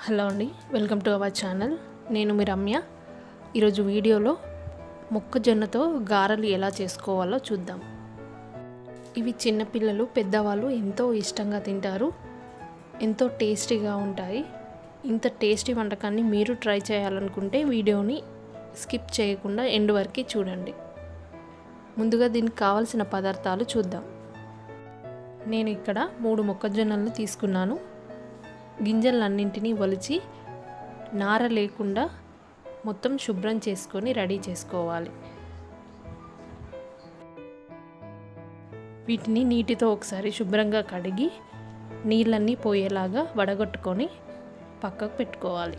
hello అండి welcome to our channel నేను మీ రమ్య ఈరోజు వీడియోలో మొక్కజొన్నతో గారెలు ఎలా చేసుకోవాలో చూద్దాం ఇవి చిన్నపిల్లలు పెద్దవాళ్ళు ఎంతో ఇష్టంగా తింటారు ఎంతో టేస్టీగా ఉంటాయి ఇంత టేస్టీ వంటకాన్ని మీరు ట్రై చేయాలనుకుంటే వీడియోని స్కిప్ చేయకుండా ఎండ్ వరకు చూడండి ముందుగా దీనికి కావాల్సిన పదార్థాలు చూద్దాం నేను ఇక్కడ మూడు మొక్కజొన్నలను తీసుకున్నాను గింజలన్నింటినీ ఒలిచి నార లేకుండా మొత్తం శుభ్రం చేసుకొని రెడీ చేసుకోవాలి వీటిని నీటితో ఒకసారి శుభ్రంగా కడిగి నీళ్ళన్నీ పోయేలాగా వడగొట్టుకొని పక్కకు పెట్టుకోవాలి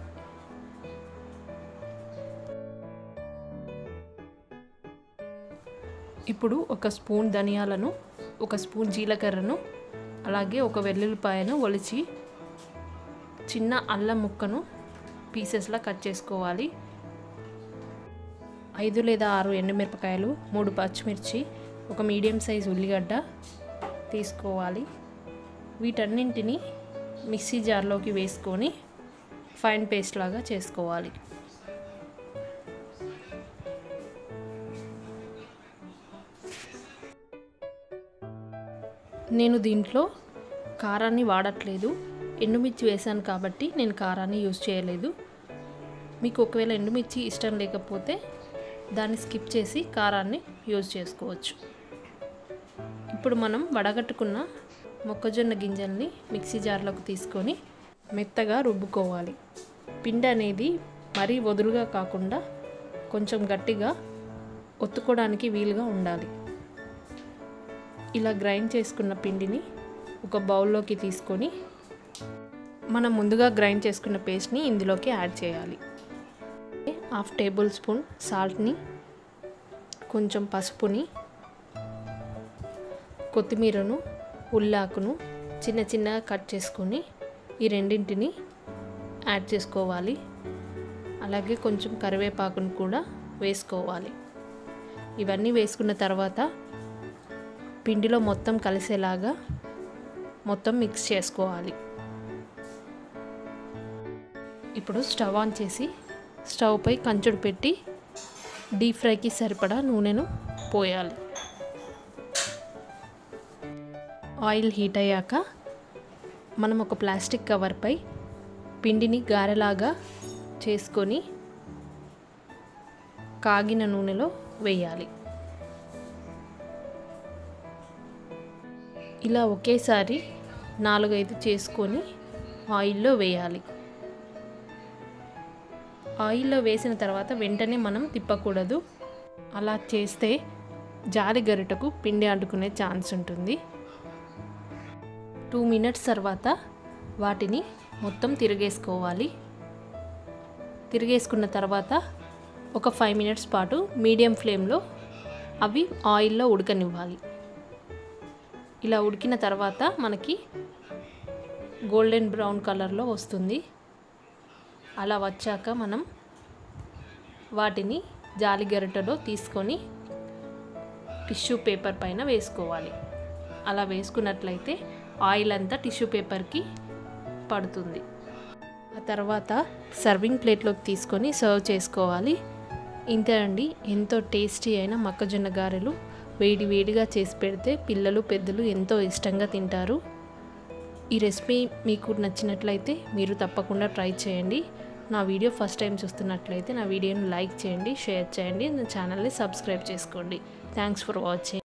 ఇప్పుడు ఒక స్పూన్ ధనియాలను ఒక స్పూన్ జీలకర్రను అలాగే ఒక వెల్లుల్లిపాయను ఒలిచి చిన్న అల్లం ముక్కను పీసెస్లా కట్ చేసుకోవాలి ఐదు లేదా ఆరు ఎండుమిరపకాయలు మూడు పచ్చిమిర్చి ఒక మీడియం సైజ్ ఉల్లిగడ్డ తీసుకోవాలి వీటన్నింటిని మిక్సీ జార్లోకి వేసుకొని ఫైన్ పేస్ట్ లాగా చేసుకోవాలి నేను దీంట్లో కారాన్ని వాడట్లేదు ఎండుమిర్చి వేసాను కాబట్టి నేను కారాన్ని యూజ్ చేయలేదు మీకు ఒకవేళ ఎండుమిర్చి ఇష్టం లేకపోతే దాన్ని స్కిప్ చేసి కారాన్ని యూజ్ చేసుకోవచ్చు ఇప్పుడు మనం వడగట్టుకున్న మొక్కజొన్న గింజల్ని మిక్సీ జార్లోకి తీసుకొని మెత్తగా రుబ్బుకోవాలి పిండి అనేది మరీ వదులుగా కాకుండా కొంచెం గట్టిగా ఒత్తుకోవడానికి వీలుగా ఉండాలి ఇలా గ్రైండ్ చేసుకున్న పిండిని ఒక బౌల్లోకి తీసుకొని మనం ముందుగా గ్రైండ్ చేసుకున్న పేస్ట్ని ఇందులోకి యాడ్ చేయాలి హాఫ్ టేబుల్ స్పూన్ సాల్ట్ని కొంచెం పసుపుని కొత్తిమీరను ఉల్లాకును చిన్న చిన్నగా కట్ చేసుకొని ఈ రెండింటిని యాడ్ చేసుకోవాలి అలాగే కొంచెం కరివేపాకును కూడా వేసుకోవాలి ఇవన్నీ వేసుకున్న తర్వాత పిండిలో మొత్తం కలిసేలాగా మొత్తం మిక్స్ చేసుకోవాలి ఇప్పుడు స్టవ్ ఆన్ చేసి స్టవ్పై కంచుడు పెట్టి డీప్ ఫ్రైకి సరిపడా నూనెను పోయాలి ఆయిల్ హీట్ అయ్యాక మనం ఒక ప్లాస్టిక్ కవర్పై పిండిని గారెలాగా చేసుకొని కాగిన నూనెలో వేయాలి ఇలా ఒకేసారి నాలుగైదు చేసుకొని ఆయిల్లో వేయాలి ఆయిల్లో వేసిన తర్వాత వెంటనే మనం తిప్పకూడదు అలా చేస్తే జాలి గరిటకు పిండి అంటుకునే ఛాన్స్ ఉంటుంది టూ మినిట్స్ తర్వాత వాటిని మొత్తం తిరిగేసుకోవాలి తిరిగేసుకున్న తర్వాత ఒక ఫైవ్ మినిట్స్ పాటు మీడియం ఫ్లేమ్లో అవి ఆయిల్లో ఉడకనివ్వాలి ఇలా ఉడికిన తర్వాత మనకి గోల్డెన్ బ్రౌన్ కలర్లో వస్తుంది అలా వచ్చాక మనం వాటిని జాలి గరిటెలో తీసుకొని టిష్యూ పేపర్ పైన వేసుకోవాలి అలా వేసుకున్నట్లయితే ఆయిల్ అంతా టిష్యూ పేపర్కి పడుతుంది ఆ తర్వాత సర్వింగ్ ప్లేట్లోకి తీసుకొని సర్వ్ చేసుకోవాలి ఇంతే అండి ఎంతో టేస్టీ అయిన మొక్కజొన్న గారెలు వేడి వేడిగా చేసి పెడితే పిల్లలు పెద్దలు ఎంతో ఇష్టంగా తింటారు ఈ రెసిపీ మీకు నచ్చినట్లయితే మీరు తప్పకుండా ట్రై చేయండి నా వీడియో ఫస్ట్ టైం చూస్తున్నట్లయితే నా వీడియోని లైక్ చేయండి షేర్ చేయండి నా ఛానల్ని సబ్స్క్రైబ్ చేసుకోండి థ్యాంక్స్ ఫర్ వాచింగ్